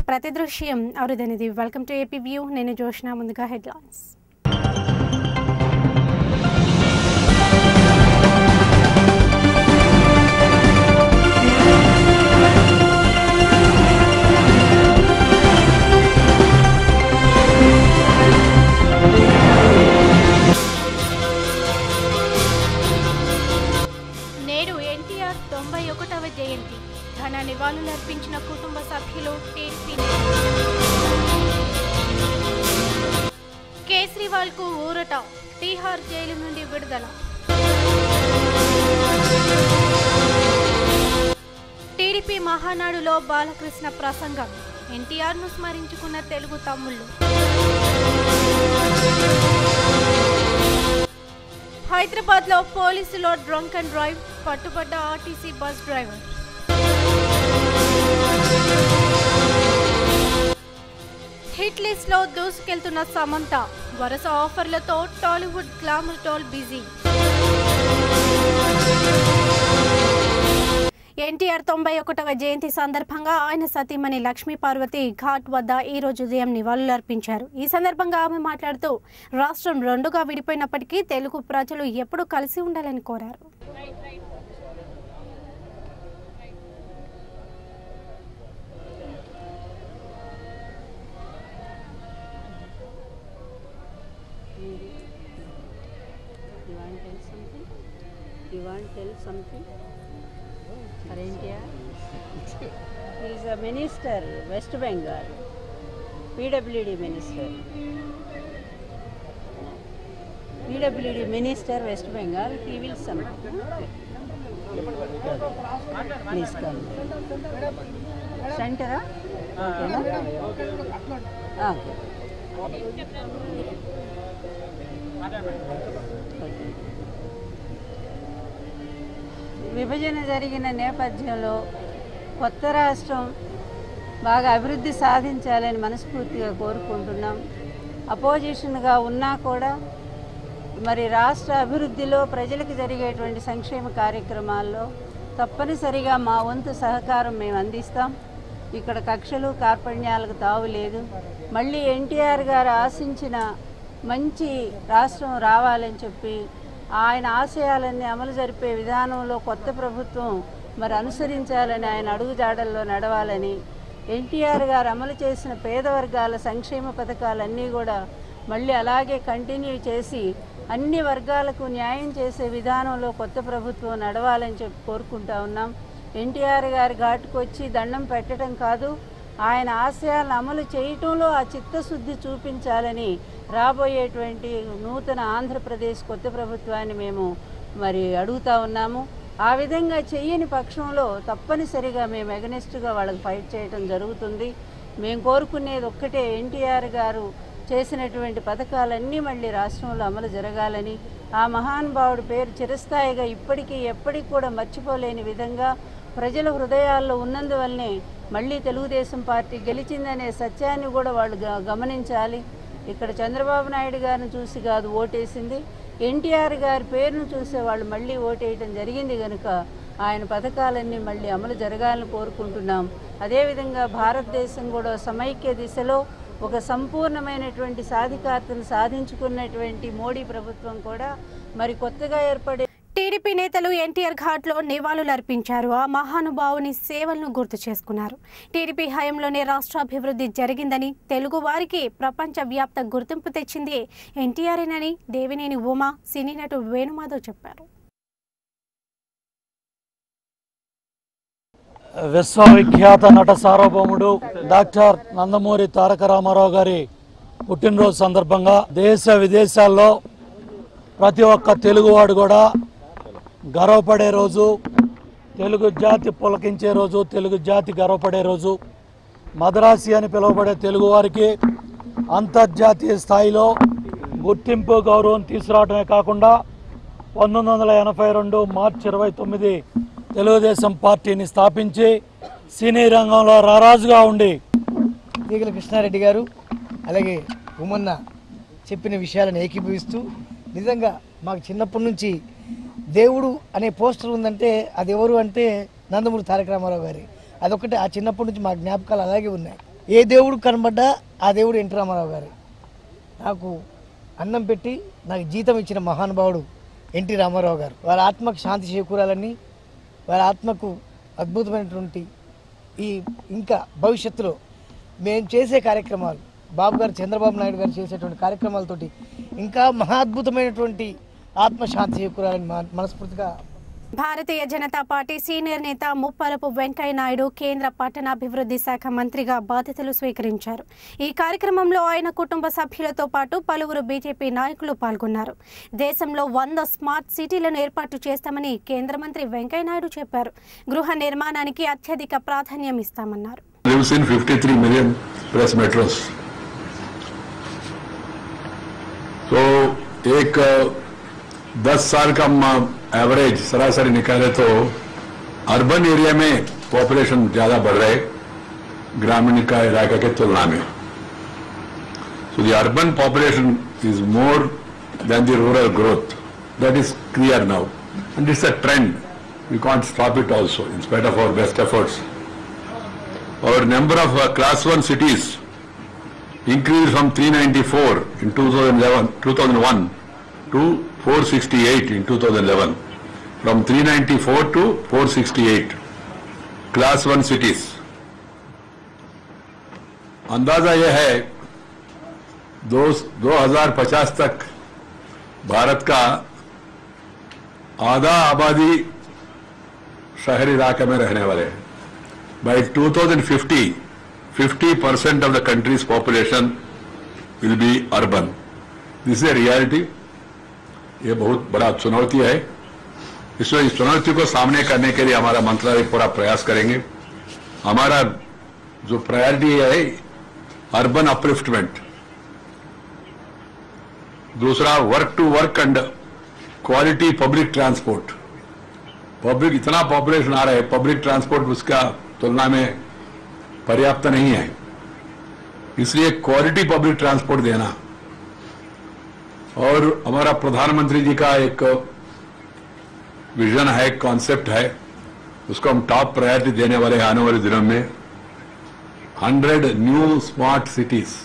ప్రతి దృశ్యం అరుదైనది వెల్కమ్ టు ఏపీ వ్యూ నేను జోష్న ముందుగా హెడ్లైన్స్ నేడు ఎన్టీఆర్ తొంభై ఒకటవ జయంతి ఘన నివాళులర్పించిన కుటుంబ సభ్యులు టీడీపీ కేజ్రీవాల్ కు ఊరట తీహార్ జైలు నుండి విడుదల టీడీపీ మహానాడులో బాలకృష్ణ ప్రసంగం ఎన్టీఆర్ ను స్మరించుకున్న తెలుగు తమ్ముళ్ళు హైదరాబాద్ లో పోలీసులో డ్రంక్ అండ్ డ్రైవ్ పట్టుబడ్డ RTC bus driver hit list లో దూసుకెళ్తున్న సమంత వరుస ఆఫర్లతో టాలీవుడ్ గ్లామర్ టోల్ బిజీ ఎన్టీఆర్ తొంభై ఒకటవ జయంతి సందర్భంగా ఆయన సతీమణి లక్ష్మీ పార్వతి ఘాట్ వద్ద ఈ రోజు ఉదయం నివాళులర్పించారు ఈ సందర్భంగా ఆమె మాట్లాడుతూ రాష్ట్రం రెండుగా విడిపోయినప్పటికీ తెలుగు ప్రజలు ఎప్పుడూ కలిసి ఉండాలని కోరారు You want to tell something? You want to tell something? For India? he is a minister, West Bengal, PWD minister. PWD minister, West Bengal, he will something. Please come. Center? Okay. no? Okay. విభజన జరిగిన నేపథ్యంలో కొత్త రాష్ట్రం బాగా అభివృద్ధి సాధించాలని మనస్ఫూర్తిగా కోరుకుంటున్నాం అపోజిషన్గా ఉన్నా కూడా మరి రాష్ట్ర అభివృద్ధిలో ప్రజలకు జరిగేటువంటి సంక్షేమ కార్యక్రమాల్లో తప్పనిసరిగా మా వంతు సహకారం మేము అందిస్తాం ఇక్కడ కక్షలు కార్పణ్యాలకు తావు లేదు మళ్ళీ ఎన్టీఆర్ గారు ఆశించిన మంచి రాష్ట్రం రావాలని చెప్పి ఆయన ఆశయాలన్నీ అమలు జరిపే విధానంలో కొత్త ప్రభుత్వం మరి అనుసరించాలని ఆయన అడుగుజాడల్లో నడవాలని ఎన్టీఆర్ గారు అమలు చేసిన పేద వర్గాల సంక్షేమ పథకాలన్నీ కూడా మళ్ళీ అలాగే కంటిన్యూ చేసి అన్ని వర్గాలకు న్యాయం చేసే విధానంలో కొత్త ప్రభుత్వం నడవాలని చెప్పి కోరుకుంటా ఉన్నాం ఎన్టీఆర్ గారి ఘాటుకు వచ్చి దండం పెట్టడం కాదు ఆయన ఆశయాలను అమలు చేయటంలో ఆ చిత్తశుద్ధి చూపించాలని రాబోయేటువంటి నూతన ఆంధ్రప్రదేశ్ కొత్త ప్రభుత్వాన్ని మేము మరి అడుగుతా ఉన్నాము ఆ విధంగా చెయ్యని పక్షంలో తప్పనిసరిగా మేము ఎగనెస్ట్గా వాళ్ళకి ఫైట్ చేయడం జరుగుతుంది మేము కోరుకునేది ఒక్కటే ఎన్టీఆర్ గారు చేసినటువంటి పథకాలన్నీ మళ్ళీ రాష్ట్రంలో అమలు జరగాలని ఆ మహానుభావుడి పేరు చిరస్థాయిగా ఇప్పటికీ ఎప్పటికి కూడా మర్చిపోలేని విధంగా ప్రజల హృదయాల్లో ఉన్నందువల్లనే మళ్ళీ తెలుగుదేశం పార్టీ గెలిచిందనే సత్యాన్ని కూడా వాళ్ళు గ- గమనించాలి ఇక్కడ చంద్రబాబు నాయుడు గారిని చూసి కాదు ఓటేసింది ఎన్టీఆర్ గారి పేరును చూసే వాళ్ళు మళ్ళీ ఓటేయటం జరిగింది కనుక ఆయన పథకాలన్నీ మళ్ళీ అమలు జరగాలని కోరుకుంటున్నాం అదేవిధంగా భారతదేశం కూడా సమైక్య దిశలో ఒక సంపూర్ణమైనటువంటి సాధికారతను సాధించుకున్నటువంటి మోడీ ప్రభుత్వం కూడా మరి కొత్తగా ఏర్పడే టీడీపీ నేతలు ఎన్టీఆర్ ఘాట్లో నివాళులర్పించారు ఆ మహానుభావుని సేవలను గుర్తు చేసుకున్నారు టీడీపీ హయాంలోనే రాష్ట్రాభివృద్ధి జరిగిందని తెలుగు వారికి ప్రపంచ వ్యాప్త గుర్తింపు తెచ్చింది ఎన్టీఆర్ఏనని దేవినేని ఉమా సినీ నటు వేణుమాధవ్ చెప్పారు విశ్వవిఖ్యాత నట సార్వభౌముడు డాక్టర్ నందమూరి తారక రామారావు గారి పుట్టినరోజు సందర్భంగా దేశ విదేశాల్లో ప్రతి ఒక్క తెలుగువాడు కూడా గర్వపడే రోజు తెలుగు జాతి పులకించే రోజు తెలుగు జాతి గర్వపడే రోజు మద్రాసి అని పిలువబడే తెలుగువారికి అంతర్జాతీయ స్థాయిలో గుర్తింపు గౌరవం తీసుకురావడమే కాకుండా పంతొమ్మిది వందల ఎనభై రెండు మార్చి ఇరవై తొమ్మిది తెలుగుదేశం పార్టీని స్థాపించి సినీ రంగంలో రారాజుగా ఉండి తీగల కృష్ణారెడ్డి గారు అలాగే ఉమన్న చెప్పిన విషయాలను ఏకీభవిస్తూ నిజంగా మాకు చిన్నప్పటి నుంచి దేవుడు అనే పోస్టర్ ఉందంటే అది ఎవరు అంటే నందమూరి తారక రామారావు గారి అదొకటి ఆ చిన్నప్పటి నుంచి మా జ్ఞాపకాలు అలాగే ఉన్నాయి ఏ దేవుడు కనబడ్డా ఆ దేవుడు ఎన్టీ రామారావు గారే నాకు అన్నం పెట్టి నాకు జీతం ఇచ్చిన మహానుభావుడు ఎన్టీ రామారావు గారు వారి ఆత్మకు శాంతి చేకూరాలని వారి ఆత్మకు అద్భుతమైనటువంటి ఈ ఇంకా భవిష్యత్తులో మేము చేసే కార్యక్రమాలు బాబు గారు చంద్రబాబు నాయుడు గారు చేసేటువంటి కార్యక్రమాలతోటి ఇంకా మహాద్భుతమైనటువంటి ఆత్మశాంతి చేకూరాలని మా- మనస్ఫూర్తిగా భారతీయ జనతా పార్టీ సీనియర్ నేత ముప్పలపు వెంకయ్య నాయుడు కేంద్ర పట్టణాభివృద్ధి శాఖ మంత్రిగా బాధ్యతలు స్వీకరించారు ఈ కార్యక్రమంలో ఆయన కుటుంబ సభ్యులతో పాటు పలువురు బీజేపీ నాయకులు పాల్గొన్నారు దేశంలో వంద స్మార్ట్ సిటీలను ఏర్పాటు చేస్తామని కేంద్ర మంత్రి వెంకయ్య నాయుడు చెప్పారు గృహ నిర్మాణానికి అత్యధిక ప్రాధాన్యం ఇస్తామన్నారు lives in 53 million plus metros. तो एक दस साल का एवरेज सरासरी निकाले तो अर्बन एरिया में पॉपुलेशन ज्यादा बढ़ रहे ग्रामीण का इलाका के तुलना में So the urban population is more than the rural growth. That is clear now. And it's a trend. We can't stop it also in spite of our best efforts. Our number of uh, class 1 cities increased from 394 in 2011, 2001 to 468 in 2011. From 394 to 468 class 1 cities. अंदाजा यह है दो 2050 तक भारत का आधा आबादी शहरी इलाके में रहने वाले हैं by 2050, 50 percent of the country's population will be urban. This is a reality. ये बहुत बड़ा चुनौती है इसमें इस चुनौती को सामने करने के लिए हमारा मंत्रालय पूरा प्रयास करेंगे हमारा जो प्रायोरिटी है अर्बन अपलिफ्टमेंट दूसरा work to work and quality public transport public इतना पॉपुलेशन आ रहा है पब्लिक ट्रांसपोर्ट उसका तुलना में पर्याप्त नहीं है इसलिए क्वालिटी पब्लिक ट्रांसपोर्ट देना और हमारा प्रधानमंत्री जी का एक विजन है कॉन्सेप्ट है उसको हम टॉप प्रायोरिटी देने वाले हैं आने वाले दिनों में hundred new smart cities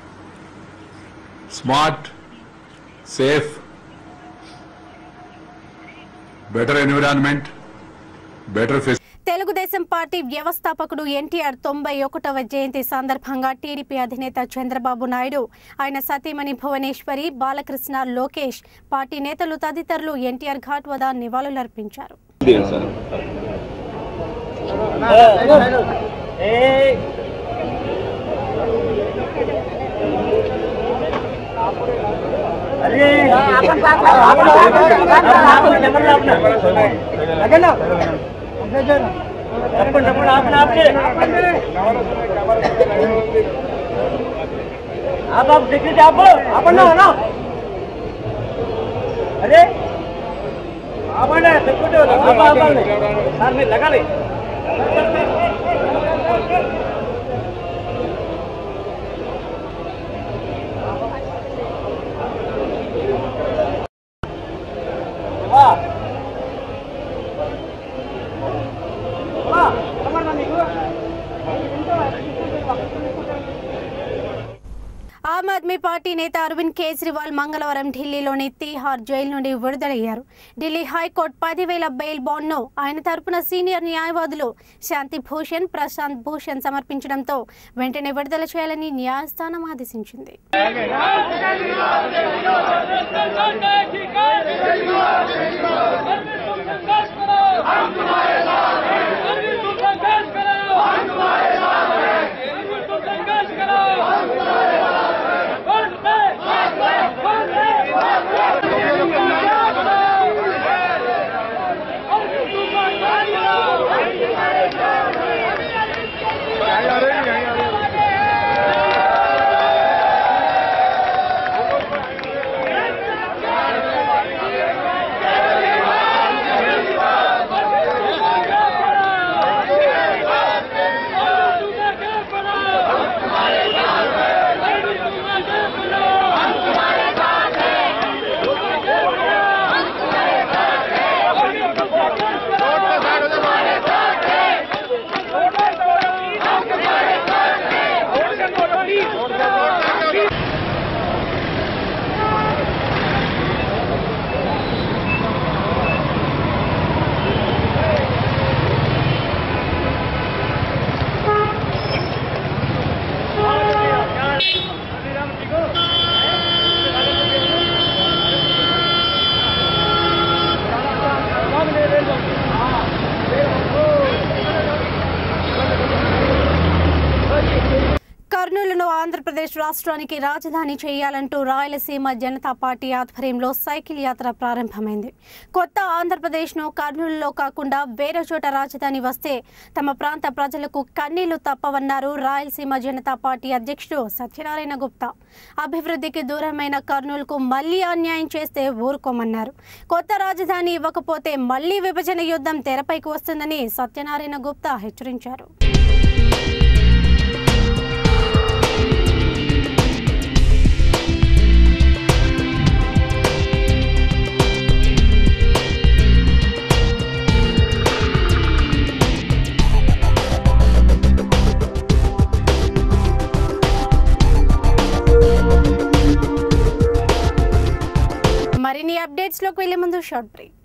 smart safe better environment, better facilities. Telugu Desam party వ్యవస్థాపకుడు ఎన్టీఆర్ తొంభై ఒకటవ జయంతి సందర్భంగా టీడీపీ అధినేత చంద్రబాబు నాయుడు ఆయన సతీమణి భువనేశ్వరి బాలకృష్ణ లోకేష్ పార్టీ నేతలు తదితరులు ఎన్టీఆర్ ఘాట్ వద్ద నివాళులర్పించారు आप आप देख लीजिए आप आपण ना ना अरे आपण देखो तो आप आप सर में लगा ले वाह वाह कमर ना निको ఆమ్ ఆద్మీ పార్టీ నేత అరవింద్ కేజ్రీవాల్ మంగళవారం ఢిల్లీలోని తీహార్ జైలు నుండి విడుదలయ్యారు ఢిల్లీ హైకోర్టు పదివేల బెయిల్ బాండ్ను ఆయన తరపున సీనియర్ న్యాయవాదులు శాంతి భూషణ్ ప్రశాంత్ భూషణ్ సమర్పించడంతో వెంటనే విడుదల చేయాలని న్యాయస్థానం ఆదేశించింది Hey! ఆంధ్రప్రదేశ్ రాష్ట్రానికి రాజధాని చేయాలంటూ రాయలసీమ జనతా పార్టీ ఆధ్వర్యంలో సైకిల్ యాత్ర ప్రారంభమైంది కొత్త ఆంధ్రప్రదేశ్ను కర్నూలులో కాకుండా వేరే చోట రాజధాని వస్తే తమ ప్రాంత ప్రజలకు కన్నీళ్లు తప్పవన్నారు రాయలసీమ జనతా పార్టీ అధ్యక్షుడు సత్యనారాయణ గుప్తా అభివృద్ధికి దూరమైన కర్నూలుకు మళ్లీ అన్యాయం చేస్తే ఊరుకోమన్నారు కొత్త రాజధాని ఇవ్వకపోతే మళ్లీ విభజన యుద్ధం తెరపైకి వస్తుందని సత్యనారాయణ గుప్తా హెచ్చరించారు మరిన్ని అప్డేట్స్లోకి వెళ్లే ముందు షార్ట్ బ్రేక్